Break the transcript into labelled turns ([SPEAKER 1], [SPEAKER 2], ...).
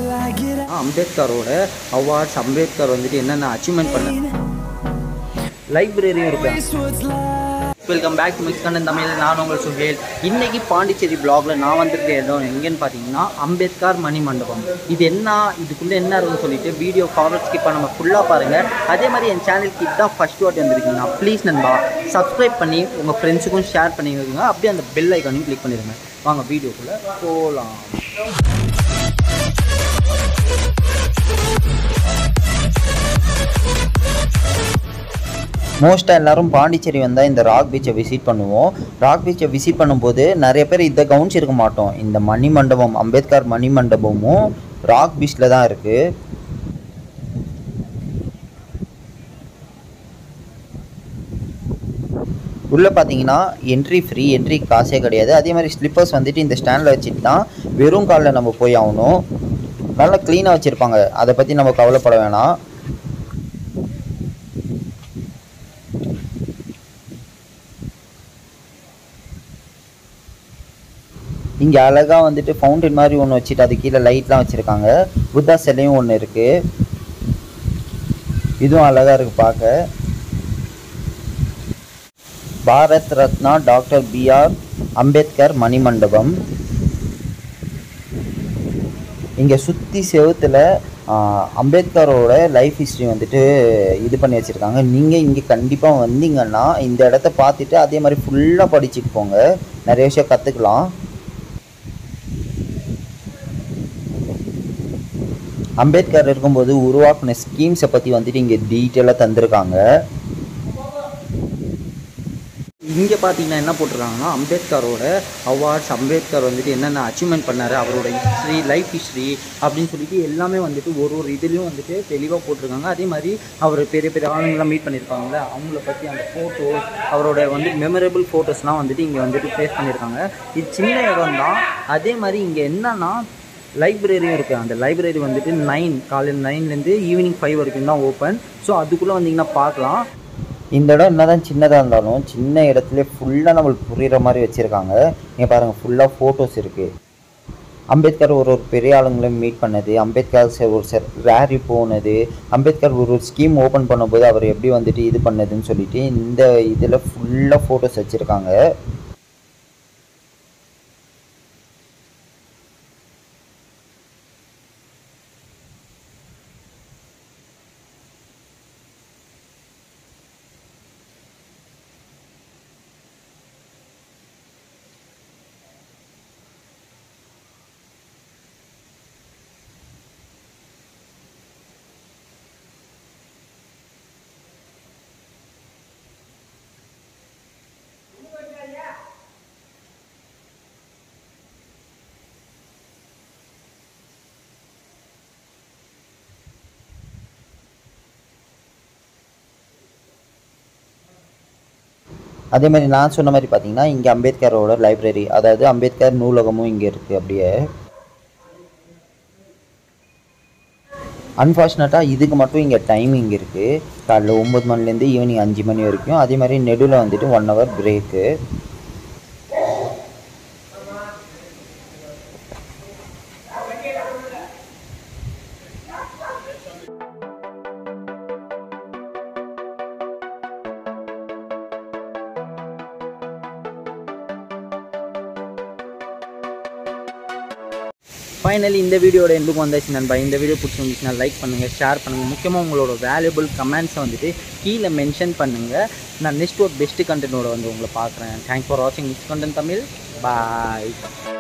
[SPEAKER 1] அம்பேத்கரோட awards Ambedkar வந்துட்டு என்னென்ன achievement பண்ண லைப்ரரியும் இருக்கு வெல்கம் பேக் டு மிக்ஸ் கண்டன் தமிழ் நான் உங்கள் சுஹேல் இன்னைக்கு பாண்டிச்சேரி பிளாக்ல நான் வந்திருக்க இடம் எங்கன்னு பார்த்தீங்கன்னா அம்பேத்கர் மணி மண்டபம் இது என்ன இதுக்குள்ளே என்ன இருக்குன்னு சொல்லிட்டு வீடியோ ஃபார்வர்ட் ஸ்கிப் பண்ணாம ஃபுல்லாக பாருங்கள் அதே மாதிரி என் சேனலுக்கு இதுதான் ஃபர்ஸ்ட் வாட்டி வந்திருக்கீங்கன்னா ப்ளீஸ் நண்பா சப்ஸ்கிரைப் பண்ணி உங்கள் ஃப்ரெண்ட்ஸுக்கும் ஷேர் பண்ணி வைங்க அப்படியே அந்த பெல் ஐக்கானையும் கிளிக் பண்ணிடுங்க வாங்க வீடியோக்குள்ளே போகலாம் மோஸ்ட்டாக எல்லாரும் பாண்டிச்சேரி வந்தால் இந்த ராக் பீச்சை விசிட் பண்ணுவோம் ராக் பீச்சை விசிட் பண்ணும்போது நிறைய பேர் இதை கவனிச்சிருக்க மாட்டோம் இந்த மணி மண்டபம் அம்பேத்கர் மணி மண்டபமும் ராக் பீச்சில் தான் இருக்குது உள்ளே பார்த்தீங்கன்னா என்ட்ரி ஃப்ரீ என்ட்ரி காசே கிடையாது அதே மாதிரி ஸ்லிப்பர்ஸ் வந்துட்டு இந்த ஸ்டாண்டில் வச்சுட்டு தான் வெறும் காலில் நம்ம போய் ஆகணும் நல்லா க்ளீனாக வச்சுருப்பாங்க அதை பற்றி நம்ம கவலைப்பட வேணாம் இங்கே அழகாக வந்துட்டு ஃபவுண்டன் மாதிரி ஒன்று வச்சுட்டு அது கீழே லைட்லாம் வச்சுருக்காங்க புத்தா சிலையும் ஒன்று இருக்குது இதுவும் அழகாக இருக்குது பார்க்க பாரத் ரத்னா டாக்டர் பிஆர் அம்பேத்கர் மணிமண்டபம் இங்கே சுற்றி செவுத்தில் அம்பேத்கரோட லைஃப் ஹிஸ்ட்ரி வந்துட்டு இது பண்ணி வச்சுருக்காங்க நீங்கள் இங்கே கண்டிப்பாக வந்தீங்கன்னா இந்த இடத்த பார்த்துட்டு அதே மாதிரி ஃபுல்லாக படிச்சுட்டு போங்க நிறைய விஷயம் கற்றுக்கலாம் அம்பேத்கர் இருக்கும்போது உருவாக்குன ஸ்கீம்ஸை பற்றி வந்துட்டு இங்கே டீட்டெயிலாக தந்திருக்காங்க இங்கே பார்த்தீங்கன்னா என்ன போட்டிருக்காங்கன்னா அம்பேத்கரோட அவார்ட்ஸ் அம்பேத்கர் வந்துட்டு என்னென்ன அச்சீவ்மெண்ட் பண்ணார் அவரோட ஹிஸ்ட்ரி லைஃப் ஹிஸ்ட்ரி அப்படின்னு சொல்லிட்டு எல்லாமே வந்துட்டு ஒரு ஒரு இதுலேயும் வந்துட்டு தெளிவாக போட்டிருக்காங்க அதே மாதிரி அவர் பெரிய பெரிய ஆளுங்களாம் மீட் பண்ணியிருப்பாங்கல்ல அவங்கள பற்றி அந்த ஃபோட்டோஸ் அவரோட வந்து மெமரபிள் ஃபோட்டோஸ்லாம் வந்துட்டு இங்கே வந்துட்டு ப்ளேஸ் பண்ணியிருக்காங்க இது சின்ன இடம் தான் அதே மாதிரி இங்கே என்னன்னா லைப்ரரியும் இருக்குது அந்த லைப்ரரி வந்துட்டு நைன் காலையில் நைன்லேருந்து ஈவினிங் ஃபைவ் வரைக்கும் தான் ஓப்பன் ஸோ அதுக்குள்ளே வந்தீங்கன்னா பார்க்கலாம் இந்த இடம் என்னதான் சின்னதாக இருந்தாலும் சின்ன இடத்துல ஃபுல்லாக நம்மளுக்கு புரிகிற மாதிரி வச்சுருக்காங்க இங்கே பாருங்கள் ஃபுல்லாக ஃபோட்டோஸ் இருக்குது அம்பேத்கர் ஒரு ஒரு பெரிய ஆளுங்களையும் மீட் பண்ணது அம்பேத்கர் ச- ஒரு சார் ரேரி போனது அம்பேத்கர் ஒரு ஒரு ஸ்கீம் ஓப்பன் பண்ணும்போது அவர் எப்படி வந்துட்டு இது பண்ணதுன்னு சொல்லிட்டு இந்த இதில் ஃபுல்லாக ஃபோட்டோஸ் வச்சுருக்காங்க அதே மாதிரி நான் சொன்ன மாதிரி பார்த்தீங்கன்னா இங்கே அம்பேத்கரோட லைப்ரரி அதாவது அம்பேத்கர் நூலகமும் இங்கே இருக்குது அப்படியே அன்ஃபார்ச்சுனேட்டாக இதுக்கு மட்டும் இங்கே டைமிங் இருக்குது காலைல ஒம்பது மணிலேருந்து ஈவினிங் அஞ்சு மணி வரைக்கும் அதே மாதிரி நெடுவில் வந்துட்டு ஒன் ஹவர் பிரேக்கு ஃபைனலி இந்த வீடியோட எண்டுக்கு வந்தாச்சு நண்பா இந்த வீடியோ பிடிச்சிருந்துச்சுன்னா லைக் பண்ணுங்கள் ஷேர் பண்ணுங்கள் முக்கியமாக உங்களோட வேல்யூபிள் கமெண்ட்ஸை வந்துட்டு கீழே மென்ஷன் பண்ணுங்கள் நான் நெக்ஸ்ட் ஒரு பெஸ்ட் கண்டென்ட்டோட வந்து உங்களை பார்க்குறேன் தேங்க்ஸ் ஃபார் வாட்சிங் மிஸ் கண்டென்ட் தமிழ் பாய்